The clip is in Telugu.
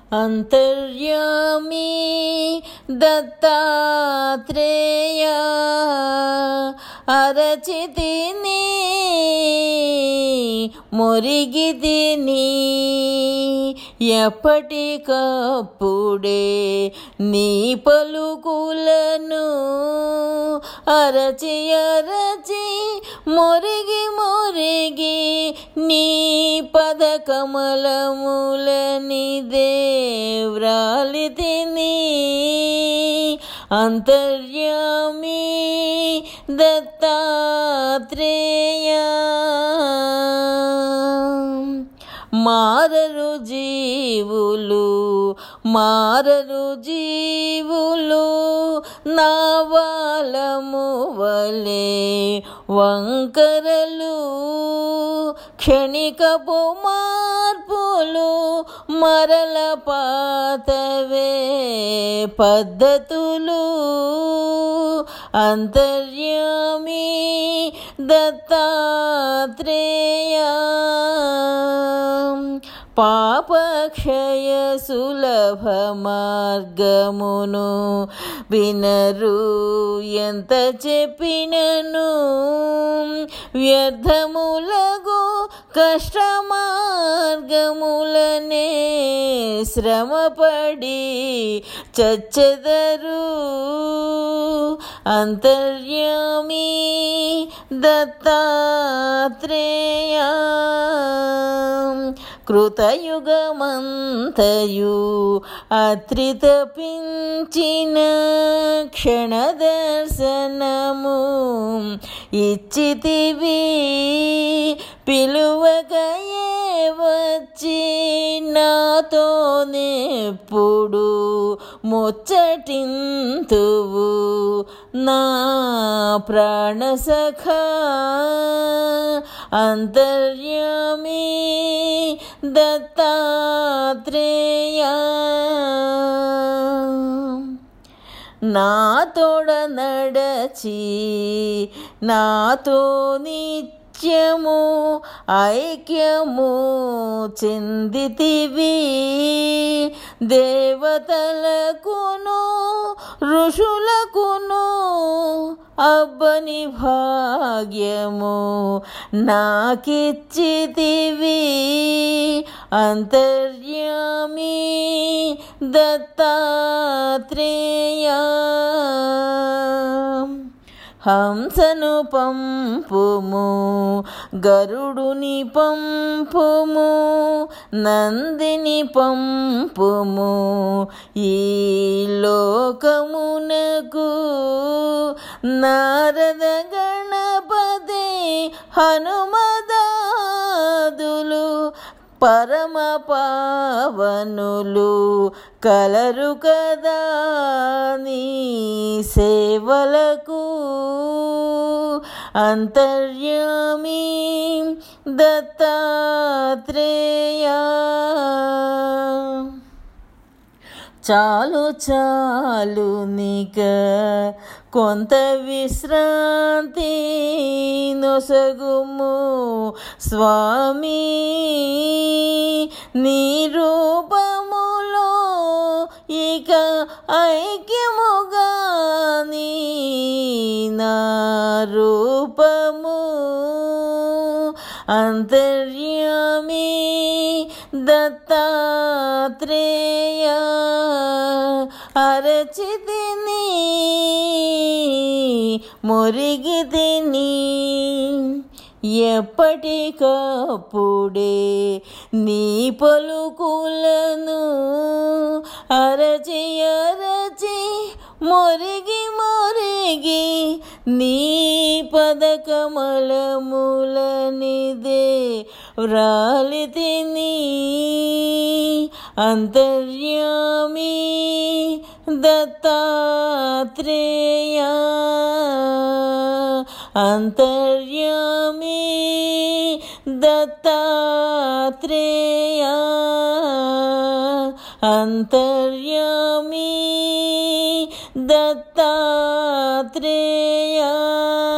అంతర్యామి దత్తాత్రేయ అరచితిని మురిగితిని ఎప్పటికప్పుడే నీ పలుకులను అరచి అరచి మురిగి మురిగి నీ పద కమలములని దేవ్రాలి తిని అంతర్యామి దత్తాత్రేయ మారరు జీవులు మారరు జీవులు నావాలము వలే వంకరలు క్షణికపు మార్పులు మరల పాతవే పద్ధతులు అంతర్యామి దత్తాత్రేయ పాపక్షయ సులభ మార్గమును వినరు ఎంత చెప్పినను వ్యర్థములగు కష్ట మార్గములనే శ్రమపడి చచ్చెదరు అంతర్యామి దత్తాత్రేయ కృతయుగమంతయు అత్రితపించిన క్షణదర్శనము ఇచ్చితివి పిలువకయే వచ్చి నాతో నెప్పుడు ముచ్చటింతువు నా ప్రాణసఖ అంతర్యామి దత్తాత్రేయ నా తోడ నడచి నాతో నిత్యము ఐక్యము చెందితివి దేవతలకును ఋషులకును అబ్బని భాగ్యము నాకిచ్చితివి అంతర్యామి దత్తాత్రేయ హంసను పంపుము గరుడుని పంపుము నందిని పంపుము ఈ లోకమునకు నారద గణపతి హనుమదాదులు పరమ పావనులు కలరు కదా నీ సేవలకు అంతర్యామి దత్తాత్రేయ చాలు చాలు నిక కొంత విశ్రాంతి నొసగుము స్వామి నీ రూపములో ఇక ఐక్యముగా నీ నా రూపము అంతర్యామి దత్తాత్రేయ అరచితిని మురిగితిని ఎప్పటికప్పుడే నీ పలుకులను అరచి అరచి మురిగి మురిగి నీ పదకమలములనిదే వ్రాలి తిని అంతర్యామి దత్తాత్రేయ అంతర్యామి దత్తాత్రేయ అంతర్యామి దత్తాత్రేయ